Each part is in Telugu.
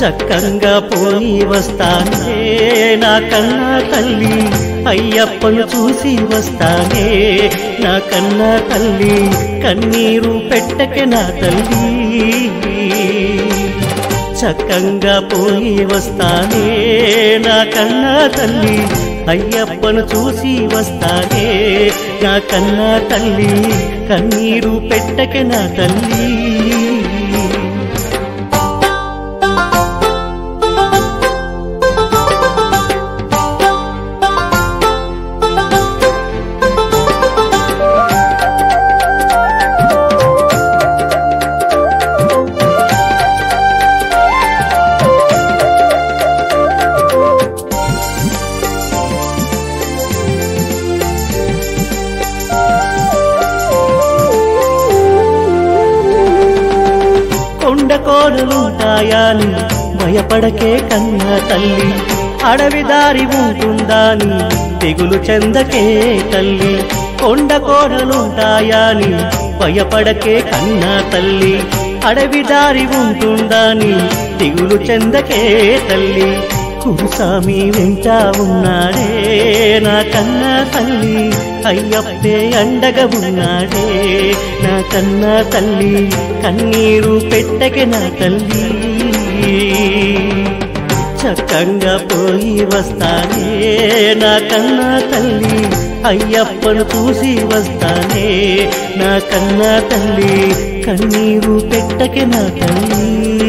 చక్కంగా పోయి వస్తానే నా కన్నా తల్లి అయ్యప్పను చూసి వస్తానే నా కన్నా తల్లి కన్నీరు పెట్టకే నా తల్లి చక్కంగా పోయి వస్తానే నా కన్నా తల్లి అయ్యప్పను చూసి వస్తానే నా కన్నా తల్లి కన్నీరు పెట్టకే నా తల్లి కొండ కోరలుంటాయాని భయపడకే కన్నా తల్లి అడవి దారి ఉంటుందాని తెగులు చెందకే తల్లి కొండ కోరలుంటాయాని భయపడకే కన్నా తల్లి అడవి దారి ఉంటుందాని తెగులు చెందకే తల్లి కురుసామి వెంట ఉన్నాడే నా కన్నా తల్లి అయ్యప్పే అండగా ఉన్నాడే నా కన్నా తల్లి కన్నీరు పెట్టకే నా తల్లి చక్కంగా పోయి వస్తానే నా కన్నా తల్లి అయ్యప్పను చూసి వస్తానే నా కన్నా తల్లి కన్నీరు పెట్టకే నా తల్లి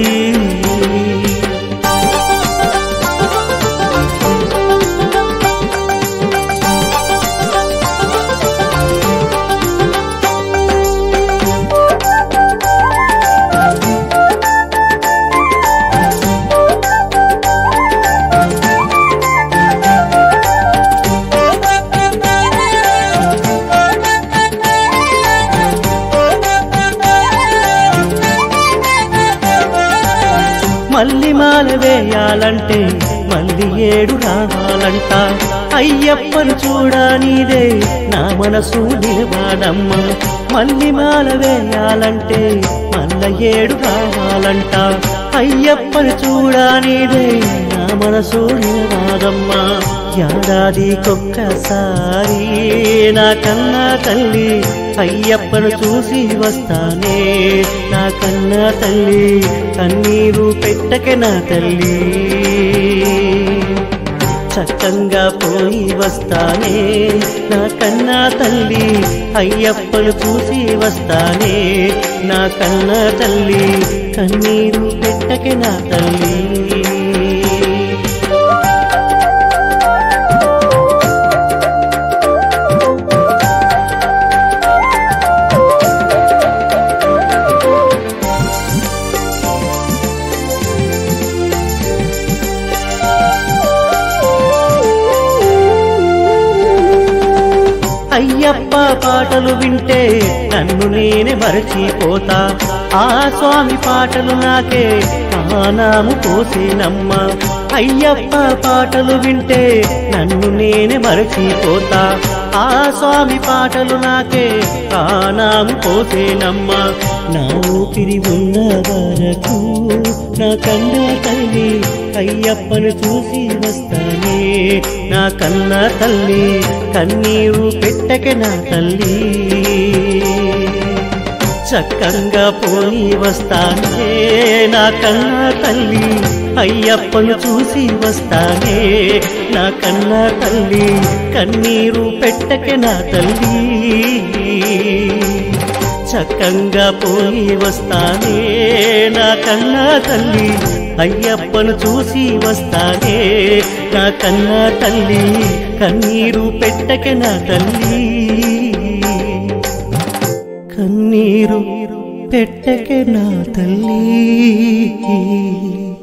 మల్లి మాల వేయాలంటే మళ్ళీ ఏడు రావాలంట అయ్యప్పను చూడనీదే నా మనసు నిలవాడమ్మ మల్లి మాల వేయాలంటే మల్ల ఏడు రావాలంట అయ్యప్పను చూడనీదే నా మనసు నిలవాదమ్మా ఏడాదికొక్కసారి నా కన్నా తల్లి అయ్యప్పను చూసి వస్తానే నా కన్నా తల్లి కన్నీరు పెట్టకే నా తల్లి చక్కంగా పోయి వస్తానే నా కన్నా తల్లి అయ్యప్పను చూసి వస్తానే నా కన్నా తల్లి కన్నీరు పెట్టకే నా తల్లి అయ్యప్ప పాటలు వింటే నన్ను నేనే మరచిపోతా ఆ స్వామి పాటలు నాకే ఆనాము పోసేనమ్మ అయ్యప్ప పాటలు వింటే నన్ను నేనే మరచిపోతా ఆ స్వామి పాటలు నాకే ఆనాము పోసేనమ్మ నా ఊపిరి ఉన్న వరకు నా కన్న తల్లి అయ్యప్పను చూసి వస్తానే నా కన్న తల్లి కన్నీరు పెట్టకే నా తల్లి చక్కంగా పోయి వస్తానే నా కన్న తల్లి అయ్యప్పను చూసి వస్తానే నా కన్న తల్లి కన్నీరు పెట్టకే నా తల్లి చక్కంగా పోయి వస్తానే నా కన్నా తల్లి అయ్యప్పను చూసి వస్తానే నా కన్నా తల్లి కన్నీరు పెట్టకే నా తల్లి కన్నీరు పెట్టకే నా తల్లి